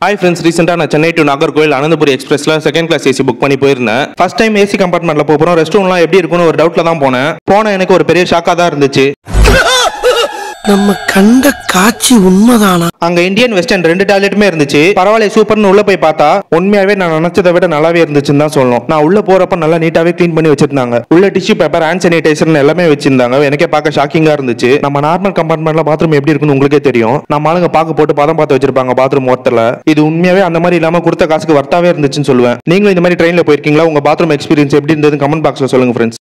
hi friends ரீசெண்டாக நான் Chennai to Nagercoil Ananthapuri எக்ஸ்பிரஸ்ல செகண்ட் கிளாஸ் ஏசி புக் பண்ணி போயிருந்தேன் ஃபர்ஸ்ட் டைம் ஏசி கம்பார்ட்மெண்ட்ல போகிறோம் ரெஸ்ட் ரூம்லாம் எப்படி இருக்கும்னு ஒரு டவுட்ல தான் போனேன் போன எனக்கு ஒரு பெரிய ஷாக்காக தான் இருந்துச்சு நம்ம கண்ட காட்சி உண்மைதானா அங்க இந்தியன் வெஸ்டர்ன் ரெண்டு டாய்லெட்டுமே இருந்துச்சு பரவாயில்ல சூப்பர்னு உள்ள போய் பார்த்தா உண்மையாவே நான் நினைச்சதை விட நல்லாவே இருந்துச்சுன்னு தான் சொல்லணும் நான் உள்ள போறப்ப நல்லா நீட்டாவே க்ளீன் பண்ணி வச்சிருந்தாங்க உள்ள டிஷ்யூ பேப்பர் ஹேண்ட் சானிடைசர் எல்லாமே வச்சிருந்தாங்க எனக்கே பார்க்க ஷாக்கிங்கா இருந்துச்சு நம்ம நார்மல் கம்பார்ட்மெண்ட்ல பாத்ரூம் எப்படி இருக்குன்னு உங்களுக்கே தெரியும் நம்ம ஆளுங்க பார்க்க போட்டு பதம் பார்த்து வச்சிருப்பாங்க பாத்ரூம் ஓரத்துல இது உண்மையாவே அந்த மாதிரி இல்லாம கொடுத்த காசுக்கு வர்த்தாவே இருந்துச்சுன்னு சொல்லுவேன் நீங்களும் இந்த மாதிரி ட்ரெயின்ல போயிருக்கீங்களா உங்க பாத்ரூம் எக்ஸ்பீரியன்ஸ் எப்படி இருந்தது கமெண்ட் பாக்ஸ்ல சொல்லுங்க ஃப்ரெண்ட்ஸ்